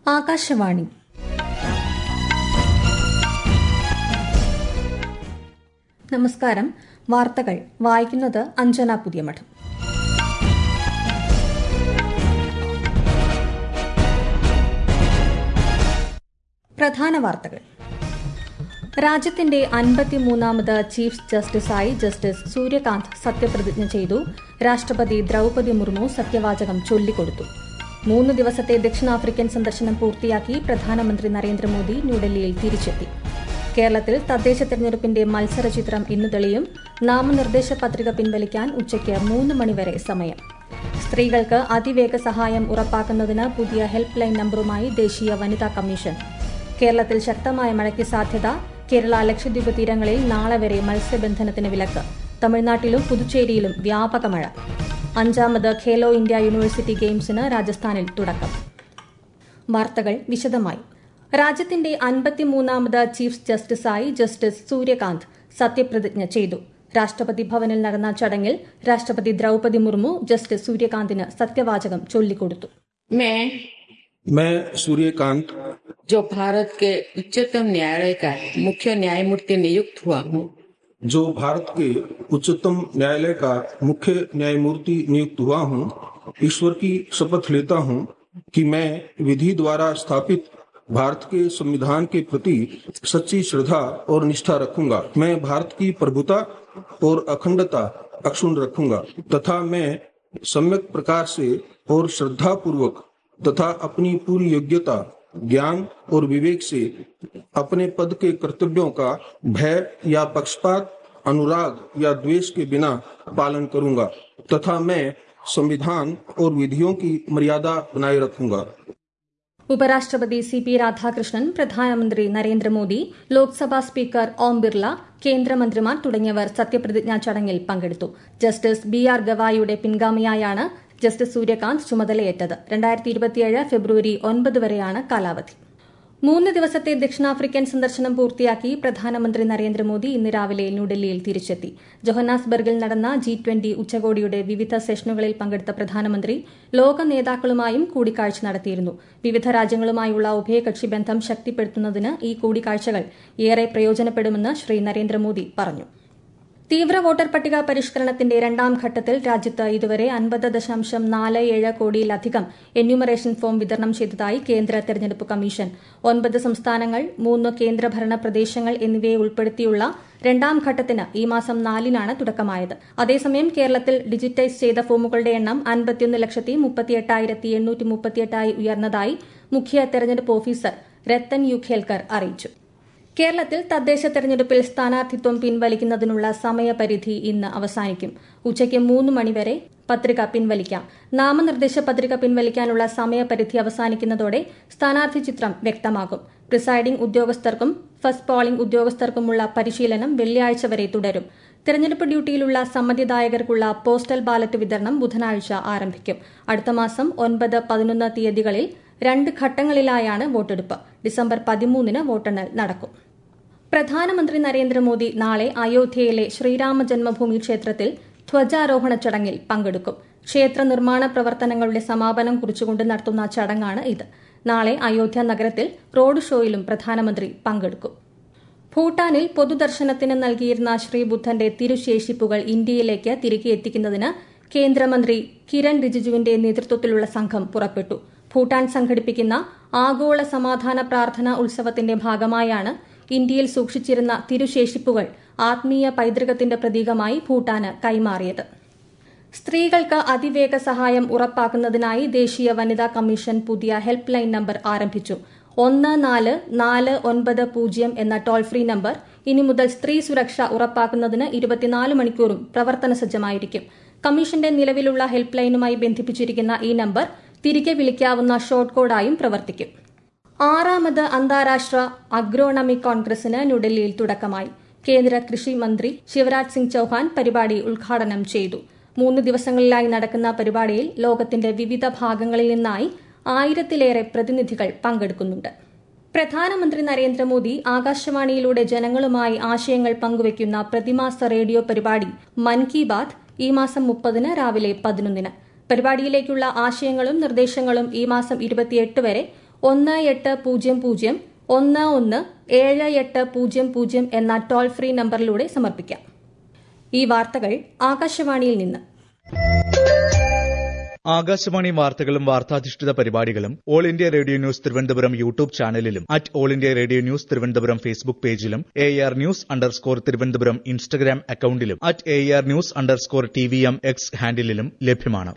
ആകാശവാണി നമസ്കാരം വാർത്തകൾ വായിക്കുന്നത് അഞ്ജന പുതിയമഠം പ്രധാന വാർത്തകൾ രാജ്യത്തിന്റെ അൻപത്തിമൂന്നാമത് ചീഫ് ജസ്റ്റിസായി ജസ്റ്റിസ് സൂര്യകാന്ത് സത്യപ്രതിജ്ഞ ചെയ്തു രാഷ്ട്രപതി ദ്രൌപതി മുർമു സത്യവാചകം ചൊല്ലിക്കൊടുത്തു മൂന്ന് ദിവസത്തെ ദക്ഷിണാഫ്രിക്കൻ സന്ദർശനം പൂർത്തിയാക്കി പ്രധാനമന്ത്രി നരേന്ദ്രമോദി ന്യൂഡൽഹിയിൽ തിരിച്ചെത്തി കേരളത്തിൽ തദ്ദേശ തെരഞ്ഞെടുപ്പിന്റെ മത്സരചിത്രം ഇന്ന് തെളിയും നാമനിർദ്ദേശ പത്രിക പിൻവലിക്കാൻ ഉച്ചയ്ക്ക് മൂന്ന് മണിവരെ സമയം സ്ത്രീകൾക്ക് അതിവേഗ സഹായം ഉറപ്പാക്കുന്നതിന് പുതിയ ഹെൽപ്പ് ലൈൻ നമ്പറുമായി ദേശീയ വനിതാ കമ്മീഷൻ കേരളത്തിൽ ശക്തമായ മഴയ്ക്ക് സാധ്യത കേരള ലക്ഷദ്വീപ് തീരങ്ങളിൽ നാളെ വരെ മത്സ്യബന്ധനത്തിന് വിലക്ക് തമിഴ്നാട്ടിലും പുതുച്ചേരിയിലും വ്യാപക മഴ അഞ്ചാമത് ഖേലോ ഇന്ത്യ യൂണിവേഴ്സിറ്റി ഗെയിംസിന് രാജസ്ഥാനിൽ തുടക്കം വാർത്തകൾ വിശദമായി രാജ്യത്തിന്റെ അൻപത്തിമൂന്നാമത് ചീഫ് ജസ്റ്റിസായി ജസ്റ്റിസ് സൂര്യകാന്ത് സത്യപ്രതിജ്ഞ ചെയ്തു രാഷ്ട്രപതി ഭവനിൽ നടന്ന ചടങ്ങിൽ രാഷ്ട്രപതി ദ്രൌപതി മുർമു ജസ്റ്റിസ് സൂര്യകാന്തിന് സത്യവാചകം ചൊല്ലിക്കൊടുത്തു मैं मैं सूर्यकांत जो भारत के उच्चतम न्यायालय का मुख्य न्यायमूर्ति नियुक्त हुआ हूँ जो भारत के उच्चतम न्यायालय का मुख्य न्यायमूर्ति नियुक्त हुआ हूँ ईश्वर की शपथ लेता हूँ कि मैं विधि द्वारा स्थापित भारत के संविधान के प्रति सच्ची श्रद्धा और निष्ठा रखूंगा मैं भारत की प्रभुता और अखंडता अक्षुण रखूंगा तथा मैं सम्यक प्रकार से और श्रद्धा पूर्वक तथा अपनी पूरी योग्यता ज्ञान और विवेक से अपने पद के कर्तव्यों का भय या पक्षपात अनुराग या द्वेष के बिना पालन करूंगा तथा मैं संविधान और विधियों की मर्यादा बनाए रखूंगा ഉപരാഷ്ട്രപതി സി പി രാധാകൃഷ്ണൻ പ്രധാനമന്ത്രി നരേന്ദ്രമോദി ലോക്സഭാ സ്പീക്കർ ഓം ബിർള കേന്ദ്രമന്ത്രിമാർ തുടങ്ങിയവർ സത്യപ്രതിജ്ഞാ ചടങ്ങിൽ പങ്കെടുത്തു ജസ്റ്റിസ് ബി ആർ ഗവായിയുടെ പിൻഗാമിയായാണ് ജസ്റ്റിസ് സൂര്യകാന്ത് ചുമതലയേറ്റത് രണ്ടായിരത്തി ഇരുപത്തിയേഴ് ഫെബ്രുവരി ഒൻപത് വരെയാണ് കാലാവധി മൂന്ന് ദിവസത്തെ ദക്ഷിണാഫ്രിക്കൻ സന്ദർശനം പൂർത്തിയാക്കി പ്രധാനമന്ത്രി നരേന്ദ്രമോദി ഇന്ന് രാവിലെ ന്യൂഡൽഹിയിൽ തിരിച്ചെത്തി ജൊഹന്നാസ്ബർഗിൽ നടന്ന ജി ട്വന്റി ഉച്ചകോടിയുടെ വിവിധ സെഷനുകളിൽ പങ്കെടുത്ത പ്രധാനമന്ത്രി ലോക നേതാക്കളുമായും കൂടിക്കാഴ്ച നടത്തിയിരുന്നു വിവിധ രാജ്യങ്ങളുമായുള്ള ഉഭയകക്ഷി ബന്ധം ശക്തിപ്പെടുത്തുന്നതിന് ഈ കൂടിക്കാഴ്ചകൾ ഏറെ പ്രയോജനപ്പെടുമെന്ന് ശ്രീ നരേന്ദ്രമോദി പറഞ്ഞു തീവ്ര വോട്ടർ പട്ടിക പരിഷ്കരണത്തിന്റെ രണ്ടാം ഘട്ടത്തിൽ രാജ്യത്ത് ഇതുവരെ അൻപത് ദശാംശം നാല് ഏഴ് കോടിയിലധികം എന്യൂമറേഷൻ ഫോം വിതരണം ചെയ്തതായി കേന്ദ്ര തെരഞ്ഞെടുപ്പ് കമ്മീഷൻ ഒൻപത് സംസ്ഥാനങ്ങൾ മൂന്ന് കേന്ദ്രഭരണ പ്രദേശങ്ങൾ എന്നിവയെ ഉൾപ്പെടുത്തിയുള്ള രണ്ടാം ഘട്ടത്തിന് ഈ മാസം നാലിനാണ് തുടക്കമായത് അതേസമയം കേരളത്തിൽ ഡിജിറ്റൈസ് ചെയ്ത ഫോമുകളുടെ എണ്ണം അൻപത്തിയൊന്ന് ലക്ഷത്തി മുപ്പത്തിയെട്ടായിരത്തി എണ്ണൂറ്റി മുപ്പത്തിയെട്ടായി ഉയർന്നതായി മുഖ്യ തെരഞ്ഞെടുപ്പ് ഓഫീസർ രത്തൻ യു ഖേൽക്കർ അറിയിച്ചു കേരളത്തിൽ തദ്ദേശ തെരഞ്ഞെടുപ്പിൽ സ്ഥാനാർത്ഥിത്വം പിൻവലിക്കുന്നതിനുള്ള സമയപരിധി ഇന്ന് അവസാനിക്കും ഉച്ചയ്ക്ക് മൂന്ന് മണിവരെ പത്രിക പിൻവലിക്കാം നാമനിർദ്ദേശ പത്രിക പിൻവലിക്കാനുള്ള സമയപരിധി അവസാനിക്കുന്നതോടെ സ്ഥാനാർത്ഥി ചിത്രം വ്യക്തമാകും പ്രിസൈഡിംഗ് ഉദ്യോഗസ്ഥർക്കും ഫസ്റ്റ് പോളിംഗ് ഉദ്യോഗസ്ഥർക്കുമുള്ള പരിശീലനം വെള്ളിയാഴ്ച വരെ തുടരും തെരഞ്ഞെടുപ്പ് ഡ്യൂട്ടിയിലുള്ള സമ്മതിദായകർക്കുള്ള പോസ്റ്റൽ ബാലറ്റ് വിതരണം ബുധനാഴ്ച ആരംഭിക്കും അടുത്ത മാസം ഒൻപത് പതിനൊന്ന് തീയതികളിൽ രണ്ട് ഘട്ടങ്ങളിലായാണ് വോട്ടെടുപ്പ് ഡിസംബർ പതിമൂന്നിന് വോട്ടെണ്ണൽ നടക്കും പ്രധാനമന്ത്രി നരേന്ദ്രമോദി നാളെ അയോധ്യയിലെ ശ്രീരാമ ജന്മഭൂമി ക്ഷേത്രത്തിൽ ധ്വജാരോഹണ ചടങ്ങിൽ പങ്കെടുക്കും ക്ഷേത്ര നിർമ്മാണ പ്രവർത്തനങ്ങളുടെ സമാപനം കുറിച്ചുകൊണ്ട് നടത്തുന്ന ചടങ്ങാണ് ഇത് നാളെ അയോധ്യ നഗരത്തിൽ റോഡ് ഷോയിലും പ്രധാനമന്ത്രി പങ്കെടുക്കും ഭൂട്ടാനിൽ പൊതുദർശനത്തിന് നൽകിയിരുന്ന ശ്രീബുദ്ധന്റെ തിരുശേഷിപ്പുകൾ ഇന്ത്യയിലേക്ക് തിരികെ എത്തിക്കുന്നതിന് കേന്ദ്രമന്ത്രി കിരൺ റിജിജുവിന്റെ നേതൃത്വത്തിലുള്ള സംഘം പുറപ്പെട്ടു ഭൂട്ടാൻ സംഘടിപ്പിക്കുന്ന ആഗോള സമാധാന പ്രാർത്ഥന ഉത്സവത്തിന്റെ ഭാഗമായാണ് ഇന്ത്യയിൽ സൂക്ഷിച്ചിരുന്ന തിരുശേഷിപ്പുകൾ ആത്മീയ പൈതൃകത്തിന്റെ പ്രതീകമായി ഭൂട്ടാന് കൈമാറിയത് സ്ത്രീകൾക്ക് അതിവേഗ സഹായം ഉറപ്പാക്കുന്നതിനായി ദേശീയ വനിതാ കമ്മീഷൻ പുതിയ ഹെൽപ്പ് ലൈൻ നമ്പർ ആരംഭിച്ചു ഒന്ന് നാല് നാല് ഒൻപത് പൂജ്യം എന്ന ടോൾ ഫ്രീ നമ്പർ ഇനി മുതൽ സ്ത്രീ സുരക്ഷ ഉറപ്പാക്കുന്നതിന് ഇരുപത്തിനാല് മണിക്കൂറും പ്രവർത്തന സജ്ജമായിരിക്കും കമ്മീഷന്റെ നിലവിലുള്ള ഹെൽപ്പ് ലൈനുമായി ബന്ധിപ്പിച്ചിരിക്കുന്ന ഈ നമ്പർ തിരികെ വിളിക്കാവുന്ന ഷോർട്ട് കോഡായും പ്രവർത്തിക്കും ആറാമത് അന്താരാഷ്ട്ര അഗ്രോണമിക് കോൺഗ്രസിന് ന്യൂഡൽഹിയിൽ തുടക്കമായി കേന്ദ്ര കൃഷി മന്ത്രി ശിവരാജ് സിംഗ് ചൌഹാൻ പരിപാടി ഉദ്ഘാടനം ചെയ്തു മൂന്ന് ദിവസങ്ങളിലായി നടക്കുന്ന പരിപാടിയിൽ ലോകത്തിന്റെ വിവിധ ഭാഗങ്ങളിൽ നിന്നായി ആയിരത്തിലേറെ പ്രതിനിധികൾ പങ്കെടുക്കുന്നുണ്ട് പ്രധാനമന്ത്രി നരേന്ദ്രമോദി ആകാശവാണിയിലൂടെ ജനങ്ങളുമായി ആശയങ്ങൾ പങ്കുവയ്ക്കുന്ന പ്രതിമാസ റേഡിയോ പരിപാടി മൻ കി ബാത് ഈ മാസം മുപ്പതിന് രാവിലെ പതിനൊന്നിന് പരിപാടിയിലേക്കുള്ള ആശയങ്ങളും നിർദ്ദേശങ്ങളും ഈ മാസം ഇരുപത്തിയെട്ട് വരെ ഒന്ന് എട്ട് പൂജ്യം പൂജ്യം ഒന്ന് ഒന്ന് ഏഴ് എട്ട് പൂജ്യം പൂജ്യം എന്ന ടോൾ ഫ്രീ നമ്പറിലൂടെ സമർപ്പിക്കാം ഈ വാർത്തകൾ ആകാശവാണിയിൽ നിന്ന് ആകാശവാണി വാർത്തകളും വാർത്താധിഷ്ഠിത പരിപാടികളും All India Radio news Thiruvananthapuram YouTube ചാനലിലും at All India Radio news Thiruvananthapuram Facebook പേജിലും A R news underscore Thiruvananthapuram Instagram അക്കൌണ്ടിലും at A R news underscore T V M X ഹാൻഡിലും ലഭ്യമാണ്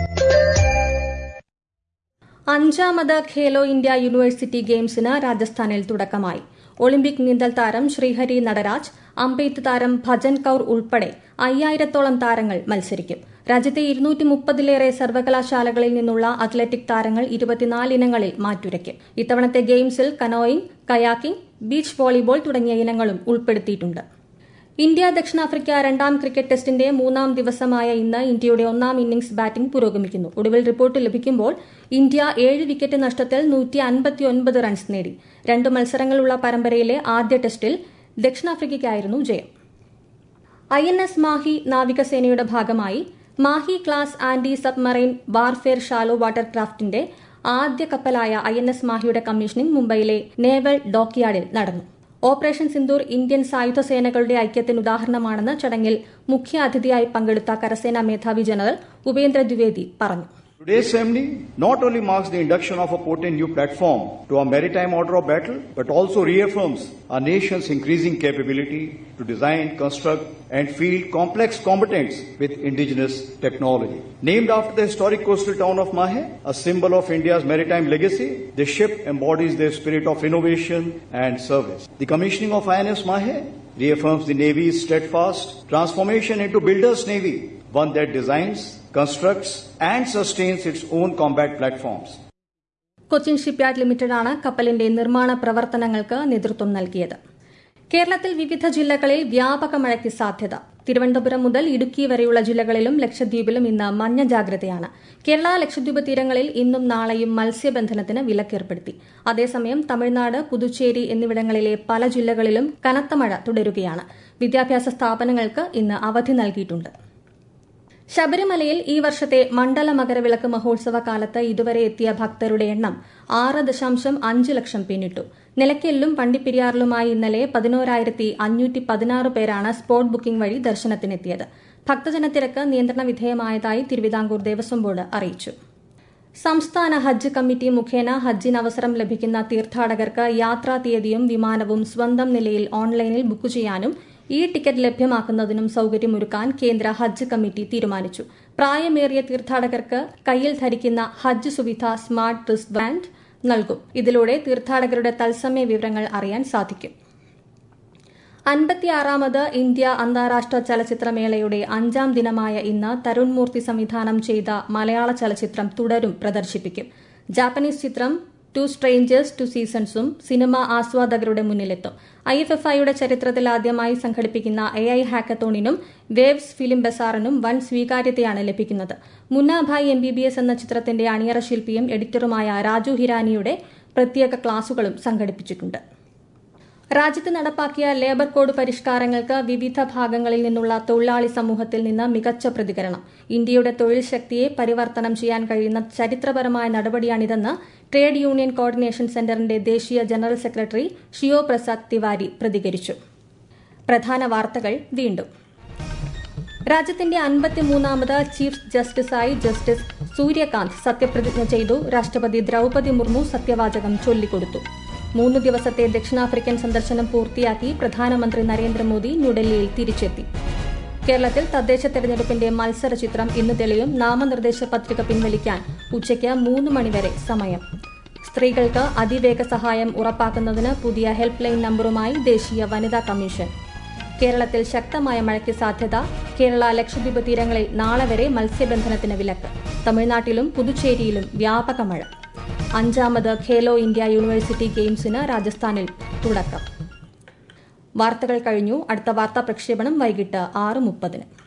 അഞ്ചാമത് ഖേലോ ഇന്ത്യ യൂണിവേഴ്സിറ്റി ഗെയിംസിന് രാജസ്ഥാനിൽ തുടക്കമായി ഒളിമ്പിക് നീന്തൽ താരം ശ്രീഹരി നടരാജ് അമ്പെയ്ത്ത് താരം ഭജൻ കൌർ ഉൾപ്പെടെ അയ്യായിരത്തോളം താരങ്ങൾ മത്സരിക്കും രാജ്യത്തെ ഇരുന്നൂറ്റി മുപ്പതിലേറെ സർവകലാശാലകളിൽ നിന്നുള്ള അത്ലറ്റിക് താരങ്ങൾ ഇരുപത്തിനാല് ഇനങ്ങളിൽ മാറ്റുരയ്ക്കും ഇത്തവണത്തെ ഗെയിംസിൽ കനോയിങ് കയാക്കിംഗ് ബീച്ച് വോളിബോൾ തുടങ്ങിയ ഇനങ്ങളും ഉൾപ്പെടുത്തിയിട്ടുണ്ട് ഇന്ത്യ ദക്ഷിണാഫ്രിക്ക രണ്ടാം ക്രിക്കറ്റ് ടെസ്റ്റിന്റെ മൂന്നാം ദിവസമായ ഇന്ന് ഇന്ത്യയുടെ ഒന്നാം ഇന്നിംഗ്സ് ബാറ്റിംഗ് പുരോഗമിക്കുന്നു ഒടുവിൽ റിപ്പോർട്ട് ലഭിക്കുമ്പോൾ ഇന്ത്യ ഏഴ് വിക്കറ്റ് നഷ്ടത്തിൽ നൂറ്റി അൻപത്തിയൊൻപത് റൺസ് നേടി രണ്ട് മത്സരങ്ങളുള്ള പരമ്പരയിലെ ആദ്യ ടെസ്റ്റിൽ ദക്ഷിണാഫ്രിക്കയ്ക്കായിരുന്നു ജയം ഐ എൻ എസ് മാഹി നാവികസേനയുടെ ഭാഗമായി Mahe class anti submarine warfare shallow water ക്രാഫ്റ്റിന്റെ ആദ്യ കപ്പലായ ഐ എൻ എസ് മാഹിയുടെ കമ്മീഷനിംഗ് മുംബൈയിലെ നേവൽ ഡോക്യാർഡിൽ നടന്നു ഓപ്പറേഷൻ സിന്ദൂർ ഇന്ത്യൻ സായുധ സേനകളുടെ ഐക്യത്തിന് ഉദാഹരണമാണെന്ന് ചടങ്ങിൽ മുഖ്യ അതിഥിയായി പങ്കെടുത്ത കരസേനാ മേധാവി ജനറൽ ഉപേന്ദ്ര ദ്വിവേദി പറഞ്ഞു Today's ceremony not only marks the induction of a potent new platform to our maritime order of battle, but also reaffirms our nation's increasing capability to design, construct, and field complex combatants with indigenous technology. Named after the historic coastal town of Mahe, a symbol of India's maritime legacy, the ship embodies the spirit of innovation and service. The commissioning of INS Mahe reaffirms the Navy's steadfast transformation into builder's Navy, one that designs, constructs, and sustains its own combat platforms. Cochin shipyard ലിമിറ്റഡാണ് കപ്പലിന്റെ നിർമ്മാണ പ്രവർത്തനങ്ങൾക്ക് നേതൃത്വം നൽകിയത് കേരളത്തിൽ വിവിധ ജില്ലകളിൽ വ്യാപക മഴയ്ക്ക് സാധ്യത തിരുവനന്തപുരം മുതൽ ഇടുക്കി വരെയുള്ള ജില്ലകളിലും ലക്ഷദ്വീപിലും ഇന്ന് മഞ്ഞ ജാഗ്രതയാണ് കേരള ലക്ഷദ്വീപ് തീരങ്ങളിൽ ഇന്നും നാളെയും മത്സ്യബന്ധനത്തിന് വിലക്കേർപ്പെടുത്തി അതേസമയം തമിഴ്നാട് പുതുച്ചേരി എന്നിവിടങ്ങളിലെ പല ജില്ലകളിലും കനത്ത മഴ തുടരുകയാണ് വിദ്യാഭ്യാസ സ്ഥാപനങ്ങൾക്ക് ഇന്ന് അവധി നൽകിയിട്ടുണ്ട് ശബരിമലയിൽ ഈ വർഷത്തെ മണ്ഡല മകരവിളക്ക് മഹോത്സവ കാലത്ത് ഇതുവരെ എത്തിയ ഭക്തരുടെ എണ്ണം ആറ് ദശാംശം അഞ്ച് ലക്ഷം പിന്നിട്ടു നിലയ്ക്കലിലും പണ്ടിപ്പെരിയാറിലുമായി ഇന്നലെ പതിനോരായിരത്തി അഞ്ഞൂറ്റി പതിനാറ് പേരാണ് സ്പോട്ട് ബുക്കിംഗ് വഴി ദർശനത്തിനെത്തിയത് ഭക്തജനത്തിരക്ക് നിയന്ത്രണ വിധേയമായതായി തിരുവിതാംകൂർ ദേവസ്വം ബോർഡ് അറിയിച്ചു സംസ്ഥാന ഹജ്ജ് കമ്മിറ്റി മുഖേന ഹജ്ജിന് അവസരം ലഭിക്കുന്ന തീർത്ഥാടകർക്ക് യാത്രാ തീയതിയും വിമാനവും സ്വന്തം നിലയിൽ ഓൺലൈനിൽ ബുക്ക് ചെയ്യാനും ഈ ടിക്കറ്റ് ലഭ്യമാക്കുന്നതിനും സൌകര്യമൊരുക്കാൻ കേന്ദ്ര ഹജ്ജ് കമ്മിറ്റി തീരുമാനിച്ചു പ്രായമേറിയ തീർത്ഥാടകർക്ക് കയ്യിൽ ധരിക്കുന്ന Hajj Suvidha smart wrist band നൽകും ഇതിലൂടെ തീർത്ഥാടകരുടെ തത്സമയ വിവരങ്ങൾ അറിയാൻ സാധിക്കും അൻപത്തിയാറാമത് ഇന്ത്യ അന്താരാഷ്ട്ര ചലച്ചിത്രമേളയുടെ അഞ്ചാം ദിനമായ ഇന്ന് തരുൺ മൂർത്തി സംവിധാനം ചെയ്ത മലയാള ചലച്ചിത്രം തുടരും പ്രദർശിപ്പിക്കും ജാപ്പനീസ് ചിത്രം ടു സ്ട്രേഞ്ചേഴ്സ് ടു സീസൺസും സിനിമ ആസ്വാദകരുടെ മുന്നിലെത്തും ഐ എഫ് എഫ് ഐയുടെ ചരിത്രത്തിൽ ആദ്യമായി സംഘടിപ്പിക്കുന്ന എ ഐ ഹാക്കത്തോണിനും വേവ്സ് ഫിലിം ബസാറിനും വൻ സ്വീകാര്യതയാണ് ലഭിക്കുന്നത് Munnabhai M B B S എന്ന ചിത്രത്തിന്റെ അണിയറ ശില്പിയും എഡിറ്ററുമായ രാജു ഹിരാനിയുടെ പ്രത്യേക ക്ലാസുകളും സംഘടിപ്പിച്ചിട്ടുണ്ട് രാജ്യത്ത് നടപ്പാക്കിയ ലേബർ കോഡ് പരിഷ്കാരങ്ങൾക്ക് വിവിധ ഭാഗങ്ങളിൽ നിന്നുള്ള തൊഴിലാളി സമൂഹത്തിൽ നിന്ന് മികച്ച പ്രതികരണം ഇന്ത്യയുടെ തൊഴിൽ ശക്തിയെ പരിവർത്തനം ചെയ്യാൻ കഴിയുന്ന ചരിത്രപരമായ നടപടിയാണിതെന്ന് ട്രേഡ് യൂണിയൻ കോർഡിനേഷൻ സെന്ററിന്റെ ദേശീയ ജനറൽ സെക്രട്ടറി ഷിയോ പ്രസാദ് തിവാരി പ്രതികരിച്ചു പ്രധാന വാർത്തകൾ വീണ്ടും രാജ്യത്തിന്റെ അൻപത്തിമൂന്നാമത് ചീഫ് ജസ്റ്റിസായി ജസ്റ്റിസ് സൂര്യകാന്ത് സത്യപ്രതിജ്ഞ ചെയ്തു രാഷ്ട്രപതി ദ്രൌപതി മുർമു സത്യവാചകം ചൊല്ലിക്കൊടുത്തു മൂന്ന് ദിവസത്തെ ദക്ഷിണാഫ്രിക്കൻ സന്ദർശനം പൂർത്തിയാക്കി പ്രധാനമന്ത്രി നരേന്ദ്രമോദി ന്യൂഡൽഹിയിൽ തിരിച്ചെത്തി കേരളത്തിൽ തദ്ദേശ തെരഞ്ഞെടുപ്പിന്റെ മത്സര ചിത്രം ഇന്ന് തെളിയും നാമനിർദ്ദേശ പത്രിക പിൻവലിക്കാൻ ഉച്ചയ്ക്ക് മൂന്ന് മണിവരെ സമയം സ്ത്രീകൾക്ക് അതിവേഗ സഹായം ഉറപ്പാക്കുന്നതിന് പുതിയ ഹെൽപ്പ് ലൈൻ നമ്പറുമായി ദേശീയ വനിതാ കമ്മീഷൻ കേരളത്തിൽ ശക്തമായ മഴയ്ക്ക് സാധ്യത കേരള ലക്ഷദ്വീപ് തീരങ്ങളിൽ നാളെ വരെ മത്സ്യബന്ധനത്തിന് വിലക്ക് തമിഴ്നാട്ടിലും പുതുച്ചേരിയിലും വ്യാപക മഴ അഞ്ചാമത് ഖേലോ ഇന്ത്യ യൂണിവേഴ്സിറ്റി ഗെയിംസിന് രാജസ്ഥാനിൽ തുടക്കം വാർത്തകൾ കഴിഞ്ഞു അടുത്ത വാർത്താ പ്രക്ഷേപണം വൈകിട്ട് ആറ് മുപ്പതിന്